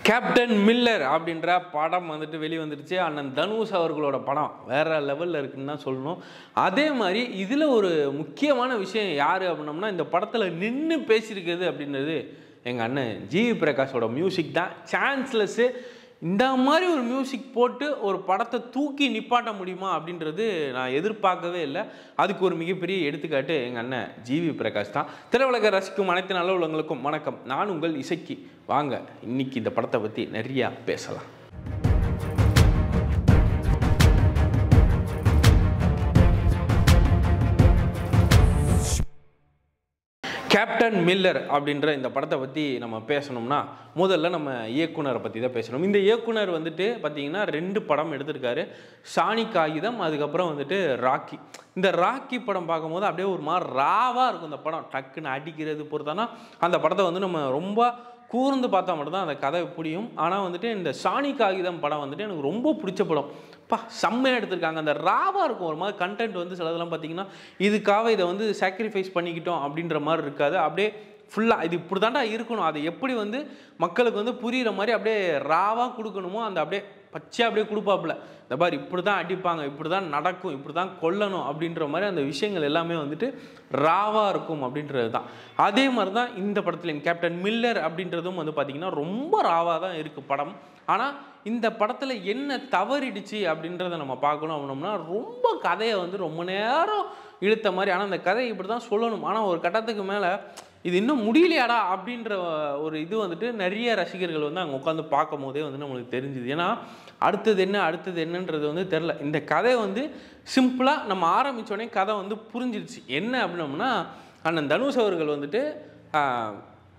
captain Miller அப்படின்ற படம் வந்துட்டு வெளி வந்துடுச்சு அண்ணன் தனுஷ் அவர்களோட படம் வேற லெவலில் இருக்குன்னு தான் சொல்லணும் அதே மாதிரி இதில் ஒரு முக்கியமான விஷயம் யார் அப்படின்னம்னா இந்த படத்தில் நின்று பேசியிருக்கிறது அப்படின்றது எங்கள் அண்ணன் ஜிவி பிரகாஷோட மியூசிக் தான் சான்ஸ்லெஸ்ஸு இந்த மாதிரி ஒரு மியூசிக் போட்டு ஒரு படத்தை தூக்கி நிப்பாட்ட முடியுமா அப்படின்றது நான் எதிர்பார்க்கவே இல்லை அதுக்கு ஒரு மிகப்பெரிய எடுத்துக்காட்டு எங்கள் அண்ணன் ஜிவி பிரகாஷ் தான் திரையுலக ரசிக்கும் அனைத்து நல்ல உள்ளவங்களுக்கும் வணக்கம் நான் உங்கள் இசைக்கு வாங்க இன்னைக்கு இந்த படத்தை பற்றி நிறையா பேசலாம் கேப்டன் மில்லர் அப்படின்ற இந்த படத்தை பற்றி நம்ம பேசணும்னா முதல்ல நம்ம இயக்குனரை பற்றி தான் பேசணும் இந்த இயக்குனர் வந்துட்டு பார்த்தீங்கன்னா ரெண்டு படம் எடுத்திருக்காரு சாணி காகிதம் அதுக்கப்புறம் வந்துட்டு ராக்கி இந்த ராக்கி படம் பார்க்கும்போது அப்படியே ஒரு மாதிரி ராவாக இருக்கும் இந்த படம் டக்குன்னு அடிக்கிறது பொறுத்தானா அந்த படத்தை வந்து நம்ம ரொம்ப கூர்ந்து பார்த்தா மட்டும்தான் அந்த கதை புரியும் ஆனால் வந்துட்டு இந்த சாணி காகிதம் படம் வந்துட்டு எனக்கு ரொம்ப பிடிச்ச படம் பா செம்மையாக எடுத்திருக்காங்க அந்த ராவாக இருக்கும் ஒரு மாதிரி கண்டென்ட் வந்து சிலதெல்லாம் பார்த்தீங்கன்னா இதுக்காக இதை வந்து சாக்ரிஃபைஸ் பண்ணிக்கிட்டோம் அப்படின்ற மாதிரி இருக்காது அப்படியே ஃபுல்லாக இது இப்படி தாண்டா இருக்கணும் அதை எப்படி வந்து மக்களுக்கு வந்து புரிகிற மாதிரி அப்படியே ராவாக கொடுக்கணுமோ அந்த அப்படியே பச்சையாக அப்படியே கொடுப்பாப்புல இந்த மாதிரி இப்படி தான் அடிப்பாங்க இப்படி தான் நடக்கும் இப்படி தான் கொல்லணும் அப்படின்ற மாதிரி அந்த விஷயங்கள் எல்லாமே வந்துட்டு ராவாக இருக்கும் அப்படின்றது தான் அதே மாதிரி தான் இந்த படத்துலையும் கேப்டன் மில்லர் அப்படின்றதும் வந்து பார்த்திங்கன்னா ரொம்ப ராவாக தான் இருக்குது படம் ஆனால் இந்த படத்தில் என்ன தவறிடுச்சு அப்படின்றத நம்ம பார்க்கணும் அப்படின்னோம்னா ரொம்ப கதையை வந்து ரொம்ப நேரம் இழுத்த மாதிரி ஆனால் அந்த கதையை இப்படி தான் சொல்லணும் ஆனால் ஒரு கட்டத்துக்கு மேலே இது இன்னும் முடியலையாடா அப்படின்ற ஒரு இது வந்துட்டு நிறைய ரசிகர்கள் வந்து அங்கே உட்காந்து பார்க்கும் போதே வந்து நம்மளுக்கு தெரிஞ்சுது ஏன்னா அடுத்தது என்ன அடுத்தது என்னன்றது வந்து தெரில இந்த கதை வந்து சிம்பிளாக நம்ம ஆரம்பித்தோடனே கதை வந்து புரிஞ்சிருச்சு என்ன அப்படின்னோம்னா அண்ணன் தனுஷ் அவர்கள் வந்துட்டு ஆஹ்,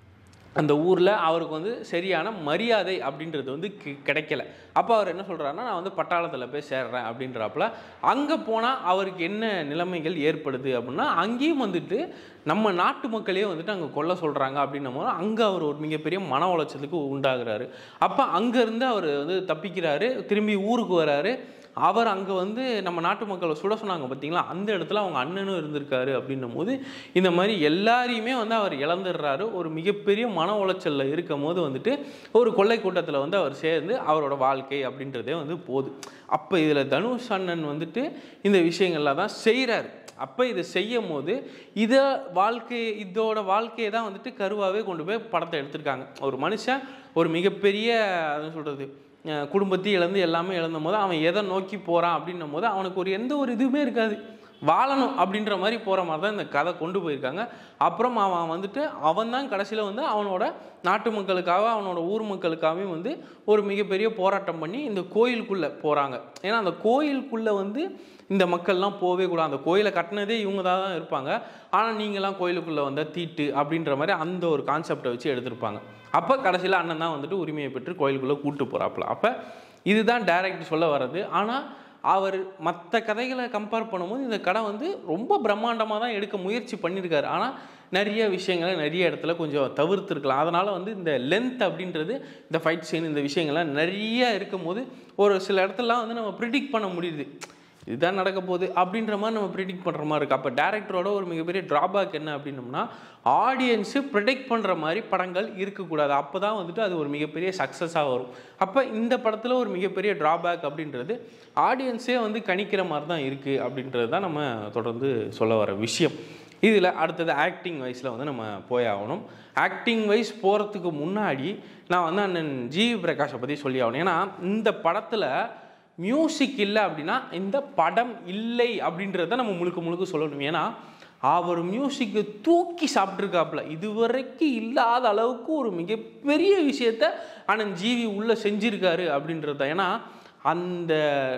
அந்த ஊரில் அவருக்கு வந்து சரியான மரியாதை அப்படின்றது வந்து கி- கிடைக்கல அப்போ அவர் என்ன சொல்கிறாருன்னா நான் வந்து பட்டாளத்தில் போய் சேர்றேன் அப்படின்றப்பல அங்கே போனால் அவருக்கு என்ன நிலைமைகள் ஏற்படுது அப்படின்னா அங்கேயும் வந்துட்டு நம்ம நாட்டு மக்களையே வந்துட்டு அங்கே கொல்ல சொல்கிறாங்க அப்படின்னும் போது அங்கே அவர் ஒரு மிகப்பெரிய மன உளைச்சலுக்கு உண்டாகிறாரு அப்போ அங்கேருந்து அவர் வந்து தப்பிக்கிறாரு திரும்பி ஊருக்கு வராரு அவர் அங்கே வந்து நம்ம நாட்டு மக்களை சுட சொன்னாங்க பார்த்தீங்களா அந்த இடத்துல அவங்க அண்ணனும் இருந்திருக்காரு அப்படின்னும் போது இந்த மாதிரி எல்லாரையுமே வந்து அவர் இழந்துடுறாரு ஒரு மிகப்பெரிய மன உளைச்சலில் இருக்கும் போது வந்துட்டு ஒரு கொள்ளை கூட்டத்தில் வந்து அவர் சேர்ந்து அவரோட வாழ்க்கை அப்படின்றதே வந்து போகுது அப்போ இதில் தனுஷ் அண்ணன் வந்துட்டு இந்த விஷயங்கள்லாம் தான் செய்கிறாரு அப்போ இதை செய்யும் போது இதை வாழ்க்கை இதோட வாழ்க்கையை தான் வந்துட்டு கருவாகவே கொண்டு போய் படத்தை எடுத்திருக்காங்க ஒரு மனுஷன் ஒரு மிகப்பெரிய என்ன சொல்கிறது குடும்பத்தை இழந்து எல்லாமே இழந்தும் போது அவன் எதை நோக்கி போகிறான் அப்படின்னும் போது அவனுக்கு ஒரு எந்த ஒரு இதுவுமே இருக்காது வாழணும் அப்படின்ற மாதிரி போகிற மாதிரி தான் இந்த கதை கொண்டு போயிருக்காங்க அப்புறம் அவன் வந்துட்டு அவன் தான் கடைசியில் வந்து அவனோட நாட்டு மக்களுக்காக அவனோட ஊர் மக்களுக்காகவும் வந்து ஒரு மிகப்பெரிய போராட்டம் பண்ணி இந்த கோயிலுக்குள்ளே போகிறாங்க ஏன்னா அந்த கோயிலுக்குள்ளே வந்து இந்த மக்கள்லாம் போகவே கூடாது அந்த கோயிலை கட்டினதே இவங்க தான் தான் இருப்பாங்க ஆனால் நீங்களாம் கோயிலுக்குள்ளே வந்தால் தீட்டு அப்படின்ற மாதிரி அந்த ஒரு கான்செப்டை வச்சு எடுத்திருப்பாங்க அப்போ கடைசியில் அண்ணன் தான் வந்துட்டு உரிமையை பெற்று கோயிலுக்குள்ளே கூட்டு போகிறாப்புல அப்போ இதுதான் டைரக்ட் சொல்ல வர்றது ஆனால் அவர் மற்ற கதைகளை கம்பேர் பண்ணும்போது இந்த கடை வந்து ரொம்ப பிரம்மாண்டமாக தான் எடுக்க முயற்சி பண்ணியிருக்காரு ஆனால் நிறைய விஷயங்களை நிறைய இடத்துல கொஞ்சம் தவிர்த்துருக்கலாம் அதனால் வந்து இந்த லென்த் அப்படின்றது இந்த ஃபைட் சீன் இந்த விஷயங்கள்லாம் நிறைய இருக்கும் போது ஒரு சில இடத்துலலாம் வந்து நம்ம ப்ரிடிக்ட் பண்ண முடியுது இதுதான் நடக்க போகுது அப்படின்ற மாதிரி நம்ம ப்ரிடிக்ட் பண்ணுற மாதிரி இருக்குது அப்போ டேரக்டரோட ஒரு மிகப்பெரிய ட்ராபேக் என்ன அப்படின்னம்னா ஆடியன்ஸு ப்ரிடிக்ட் பண்ணுற மாதிரி படங்கள் இருக்கக்கூடாது அப்போ தான் வந்துட்டு அது ஒரு மிகப்பெரிய சக்ஸஸாக வரும் அப்போ இந்த படத்தில் ஒரு மிகப்பெரிய ட்ராபேக் அப்படின்றது ஆடியன்ஸே வந்து கணிக்கிற மாதிரி தான் இருக்குது அப்படின்றது தான் நம்ம தொடர்ந்து சொல்ல வர விஷயம் இதில் அடுத்தது ஆக்டிங் வைஸில் வந்து நம்ம போய் ஆகணும் ஆக்டிங் வைஸ் போகிறதுக்கு முன்னாடி நான் வந்து அண்ணன் ஜிவி பிரகாஷை பற்றி சொல்லி ஆகணும் ஏன்னா இந்த படத்தில் மியூசிக் இல்லை அப்படின்னா இந்த படம் இல்லை அப்படின்றத நம்ம முழுக்க முழுக்க சொல்லணும் ஏன்னா அவர் மியூசிக்கை தூக்கி சாப்பிட்ருக்காப்புல இதுவரைக்கும் இல்லாத அளவுக்கு ஒரு மிகப்பெரிய விஷயத்த ஆனால் ஜிவி உள்ளே செஞ்சிருக்காரு அப்படின்றது தான் ஏன்னா அந்த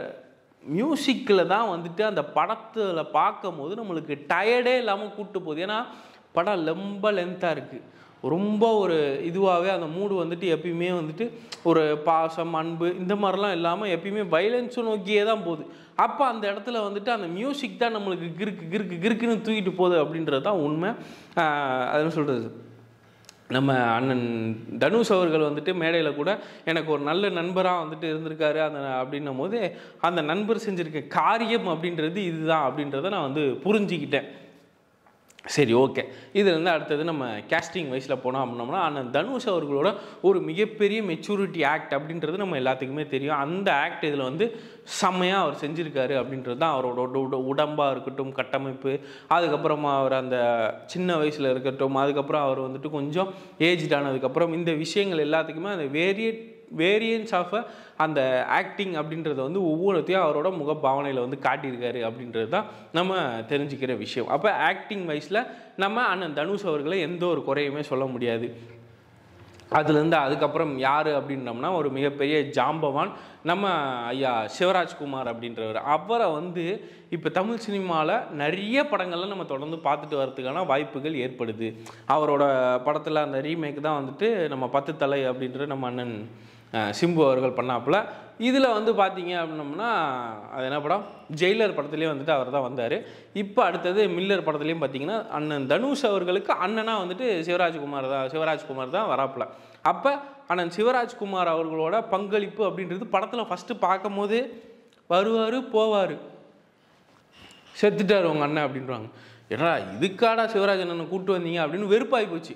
மியூசிக்கில் தான் வந்துட்டு அந்த படத்தில் பார்க்கும் போது நம்மளுக்கு டயர்டே இல்லாமல் கூட்டு போகுது ஏன்னா படம் ரொம்ப லென்த்தாக இருக்குது ரொம்ப ஒரு இதுவாகவே அந்த மூடு வந்துட்டு எப்பயுமே வந்துட்டு ஒரு பாசம் அன்பு இந்த மாதிரிலாம் இல்லாமல் எப்பயுமே வைலன்ஸை நோக்கியே தான் போகுது அப்போ அந்த இடத்துல வந்துட்டு அந்த மியூசிக் தான் நம்மளுக்கு கிறுக்கு கிறுக்கு கிறுக்குன்னு தூக்கிட்டு போகுது அப்படின்றது தான் உண்மை ஆஹ் அது என்ன சொல்கிறது நம்ம அண்ணன் தனுஷ் அவர்கள் வந்துட்டு மேடையில் கூட எனக்கு ஒரு நல்ல நண்பராக வந்துட்டு இருந்திருக்காரு அந்த அப்படின்னும் போது அந்த நண்பர் செஞ்சுருக்க காரியம் அப்படின்றது இதுதான் அப்படின்றத நான் வந்து புரிஞ்சுக்கிட்டேன் சரி ஓகே இதுலேருந்து அடுத்தது நம்ம கேஸ்டிங் வைஸில் போனோம் அப்படின்னோம்னா அண்ணன் தனுஷ் அவர்களோட ஒரு மிகப்பெரிய மெச்சூரிட்டி ஆக்ட் அப்படின்றது நம்ம எல்லாத்துக்குமே தெரியும் அந்த ஆக்ட் இதில் வந்து செம்மையாக அவர் செஞ்சுருக்காரு அப்படின்றது தான் அவரோட உட- உட- உடம்பாக இருக்கட்டும் கட்டமைப்பு அதுக்கப்புறமா அவர் அந்த சின்ன வயசில் இருக்கட்டும் அதுக்கப்புறம் அவர் வந்துட்டு கொஞ்சம் ஏஜ்ட் ஆனதுக்கப்புறம் இந்த விஷயங்கள் எல்லாத்துக்குமே அந்த வேரியட் வேரியன்ஸ் ஆஃப் அந்த ஆக்டிங் அப்படின்றத வந்து ஒவ்வொருத்தையும் அவரோட முகபாவனையில் வந்து காட்டியிருக்காரு அப்படின்றது தான் நம்ம தெரிஞ்சுக்கிற விஷயம் அப்போ ஆக்டிங் வைஸில் நம்ம அண்ணன் தனுஷ் அவர்களை எந்த ஒரு குறையுமே சொல்ல முடியாது அதுலேருந்து அதுக்கப்புறம் யார் அப்படின்னோம்னா ஒரு மிகப்பெரிய ஜாம்பவான் நம்ம ஐயா சிவராஜ்குமார் அப்படின்றவர் அவரை வந்து இப்போ தமிழ் சினிமாவில் நிறைய படங்கள்ல நம்ம தொடர்ந்து பார்த்துட்டு வரதுக்கான வாய்ப்புகள் ஏற்படுது அவரோட படத்தில் அந்த ரீமேக் தான் வந்துட்டு நம்ம பத்து தலை அப்படின்ற நம்ம அண்ணன் அஹ், சிம்பு அவர்கள் பண்ணாப்புல இதில் வந்து பார்த்தீங்க அப்படின்னோம்னா அது என்ன படம் ஜெயிலர் படத்துலேயே வந்துட்டு அவர் தான் வந்தார் இப்போ அடுத்தது மில்லர் படத்துலேயும் பார்த்தீங்கன்னா அண்ணன் தனுஷ் அவர்களுக்கு அண்ணனா வந்துட்டு சிவராஜ்குமார் தான் சிவராஜ்குமார் தான் வராப்புல அப்போ அண்ணன் சிவராஜ்குமார் அவர்களோட பங்களிப்பு அப்படின்றது படத்தில் ஃபஸ்ட்டு பார்க்கும்போது வருவார் போவார் செத்துட்டார் உங்கள் அண்ணன் அப்படின்றாங்க ஏன்னா இதுக்காடா சிவராஜ் அண்ணனை கூட்டு வந்தீங்க அப்படின்னு வெறுப்பாகி போச்சு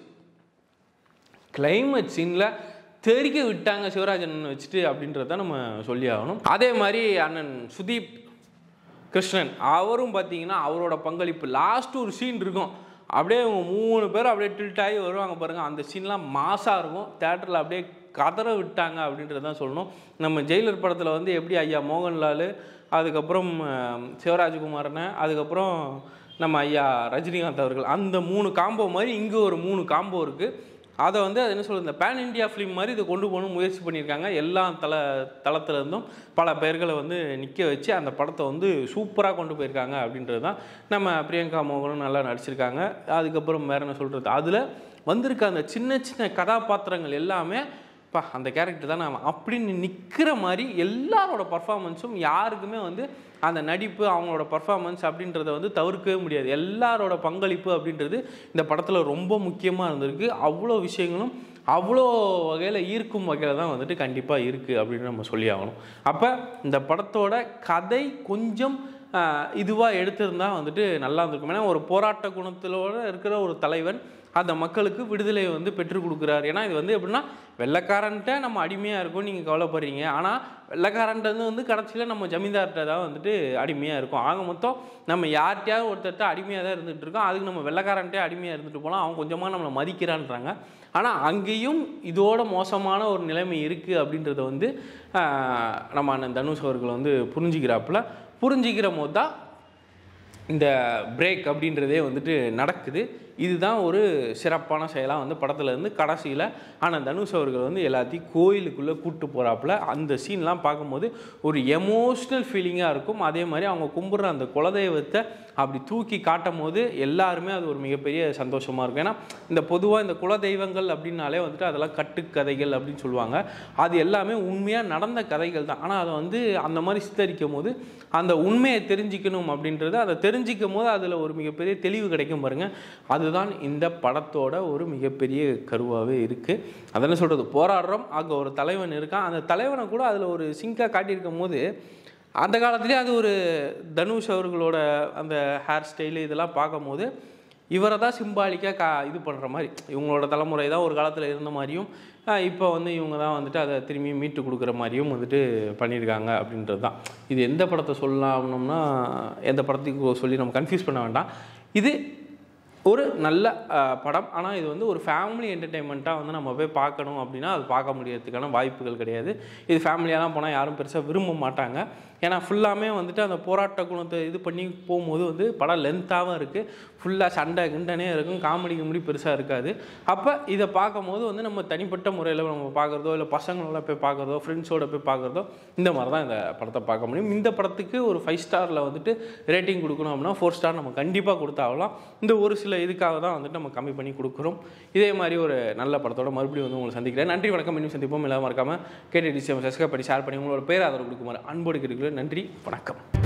கிளைமேட் சீனில் தெறிக்க விட்டாங்க சிவராஜ் அண்ணன் வச்சுட்டு அப்படின்றத நம்ம சொல்லி ஆகணும் அதே மாதிரி அண்ணன் சுதீப் கிருஷ்ணன் அவரும் பார்த்தீங்கன்னா அவரோட பங்களிப்பு லாஸ்ட் ஒரு சீன் இருக்கும் அப்படியே இவங்க மூணு பேரும் அப்படியே டில்ட் ஆகி வருவாங்க பாருங்கள் அந்த சீன்லாம் மாசாக இருக்கும் தேட்டரில் அப்படியே கதற விட்டாங்க அப்படின்றத தான் சொல்லணும் நம்ம ஜெயிலர் படத்தில் வந்து எப்படி ஐயா மோகன்லால் அதுக்கப்புறம் அஹ், சிவராஜ்குமாரனை அதுக்கப்புறம் நம்ம ஐயா ரஜினிகாந்த் அவர்கள் அந்த மூணு காம்போ மாதிரி இங்கே ஒரு மூணு காம்போ இருக்குது அதை வந்து அது என்ன சொல்றது இந்த பேன் இந்தியா ஃபிலிம் மாதிரி இதை கொண்டு போகணும் முயற்சி பண்ணியிருக்காங்க எல்லா தள தளத்துல இருந்தும் பல பேர்களை வந்து நிற்க வச்சு அந்த படத்தை வந்து சூப்பராக கொண்டு போயிருக்காங்க அப்படின்றது தான் நம்ம பிரியங்கா மோகனும் நல்லா நடிச்சிருக்காங்க அதுக்கப்புறம் வேற என்ன சொல்கிறது அதில் வந்திருக்க அந்த சின்ன சின்ன கதாபாத்திரங்கள் எல்லாமே பா அந்த கேரக்டர் தான் நான் அப்படின்னு நிற்கிற மாதிரி எல்லாரோட பர்ஃபார்மன்ஸும் யாருக்குமே வந்து அந்த நடிப்பு அவங்களோட பர்ஃபார்மன்ஸ் அப்படின்றத வந்து தவிர்க்கவே முடியாது எல்லாரோட பங்களிப்பு அப்படின்றது இந்த படத்தில் ரொம்ப முக்கியமாக இருந்திருக்கு அவ்வளோ விஷயங்களும் அவ்வளோ வகையில் ஈர்க்கும் வகையில் தான் வந்துட்டு கண்டிப்பாக இருக்குது அப்படின்னு நம்ம சொல்லி ஆகணும் அப்போ இந்த படத்தோட கதை கொஞ்சம் இதுவாக எடுத்திருந்தா வந்துட்டு நல்லா இருந்திருக்கும் ஏன்னா ஒரு போராட்ட குணத்திலோட இருக்கிற ஒரு தலைவன் அந்த மக்களுக்கு விடுதலையை வந்து பெற்றுக் கொடுக்குறாரு ஏன்னா இது வந்து எப்படின்னா வெள்ளைக்காரன்ட்ட நம்ம அடிமையாக இருக்கோம் நீங்கள் கவலைப்படுறீங்க ஆனால் வெள்ளைக்காரன்ட்ட வந்து வந்து கடைசியில் நம்ம ஜமீன்தார்கிட்ட தான் வந்துட்டு அடிமையாக இருக்கும் ஆக மொத்தம் நம்ம யார்கிட்டயாவது ஒருத்தர்கிட்ட அடிமையாக தான் இருந்துகிட்டு இருக்கோம் அதுக்கு நம்ம வெள்ளைக்காரன்ட்டே அடிமையாக இருந்துட்டு போகலாம் அவன் கொஞ்சமாக நம்மளை மதிக்கிறான்றாங்க ஆனால் அங்கேயும் இதோட மோசமான ஒரு நிலைமை இருக்குது அப்படின்றத வந்து ஆஹ், நம்ம அண்ணன் தனுஷ் அவர்கள் வந்து புரிஞ்சுக்கிறாப்புல புரிஞ்சிக்கிற போது தான் இந்த பிரேக் அப்படின்றதே வந்துட்டு நடக்குது இதுதான் ஒரு சிறப்பான செயலாக வந்து படத்துல இருந்து கடைசியில் ஆனால் தனுஷ் அவர்கள் வந்து எல்லாத்தையும் கோயிலுக்குள்ளே கூட்டு போகிறாப்புல அந்த சீன்லாம் பார்க்கும்போது ஒரு எமோஷ்னல் ஃபீலிங்காக இருக்கும் அதே மாதிரி அவங்க கும்பிட்ற அந்த குலதெய்வத்தை அப்படி தூக்கி காட்டும் போது எல்லாருமே அது ஒரு மிகப்பெரிய சந்தோஷமாக இருக்கும் ஏன்னா இந்த பொதுவாக இந்த குலதெய்வங்கள் அப்படின்னாலே வந்துட்டு அதெல்லாம் கட்டுக்கதைகள் அப்படின்னு சொல்லுவாங்க அது எல்லாமே உண்மையாக நடந்த கதைகள் தான் ஆனால் அதை வந்து அந்த மாதிரி சித்தரிக்கும் போது அந்த உண்மையை தெரிஞ்சுக்கணும் அப்படின்றது அதை தெரிஞ்சிக்கும் போது அதில் ஒரு மிகப்பெரிய தெளிவு கிடைக்கும் பாருங்க அதுதான் இந்த படத்தோட ஒரு மிகப்பெரிய கருவாகவே இருக்குது அதென்ன சொல்கிறது போராடுறோம் அங்கே ஒரு தலைவன் இருக்கான் அந்த தலைவனை கூட அதில் ஒரு சிங்காக காட்டியிருக்கும் போது அந்த காலத்துலேயே அது ஒரு தனுஷ் அவர்களோட அந்த ஹேர் ஸ்டைலு இதெல்லாம் பார்க்கும்போது இவரை தான் சிம்பாலிக்காக கா இது பண்ணுற மாதிரி இவங்களோட தலைமுறை தான் ஒரு காலத்தில் இருந்த மாதிரியும் இப்போ வந்து இவங்க தான் வந்துட்டு அதை திரும்பி மீட்டு கொடுக்குற மாதிரியும் வந்துட்டு பண்ணியிருக்காங்க அப்படின்றது தான் இது எந்த படத்தை சொல்லலாம் அப்படின்னோம்னா எந்த படத்துக்கு சொல்லி நம்ம கன்ஃபியூஸ் பண்ண வேண்டாம் இது ஒரு நல்ல அஹ், படம் ஆனால் இது வந்து ஒரு ஃபேமிலி என்டர்டெயின்மெண்ட்டாக வந்து நம்ம போய் பார்க்கணும் அப்படின்னா அது பார்க்க முடியறதுக்கான வாய்ப்புகள் கிடையாது இது ஃபேமிலியெல்லாம் போனால் யாரும் பெருசாக விரும்ப மாட்டாங்க ஏன்னா ஃபுல்லாமே வந்துட்டு அந்த போராட்ட குணத்தை இது பண்ணி போகும்போது வந்து படம் லென்த்தாகவும் இருக்குது ஃபுல்லாக சண்டை கிண்டனே இருக்கும் காமெடி கிமெடி பெருசாக இருக்காது அப்போ இதை பார்க்கும்போது வந்து நம்ம தனிப்பட்ட முறையில் நம்ம பார்க்குறதோ இல்லை பசங்களோட போய் பார்க்குறதோ ஃப்ரெண்ட்ஸோட போய் பார்க்குறதோ இந்த மாதிரி தான் இந்த படத்தை பார்க்க முடியும் இந்த படத்துக்கு ஒரு ஃபைவ் ஸ்டாரில் வந்துட்டு ரேட்டிங் கொடுக்கணும் அப்படின்னா ஃபோர் ஸ்டார் நம்ம கண்டிப்பாக கொடுத்தாகலாம் இந்த ஒரு சில இதுக்காக தான் வந்துட்டு நம்ம கம்மி பண்ணி கொடுக்குறோம் இதே மாதிரி ஒரு நல்ல படத்தோட மறுபடியும் வந்து உங்களை சந்திக்கிறேன் நன்றி வணக்கம் இன்னும் சந்திப்போம் எல்லாம் மறக்காமல் கேட்டு டிசிஎம் சப்ஸ்கிரைப் பண்ணி ஷேர் பண்ணி உங்களோட பேர் ஆதரவு கொடுக்குமாறு அன்போடு கேட்டுக்கிறேன் நன்றி வணக்கம்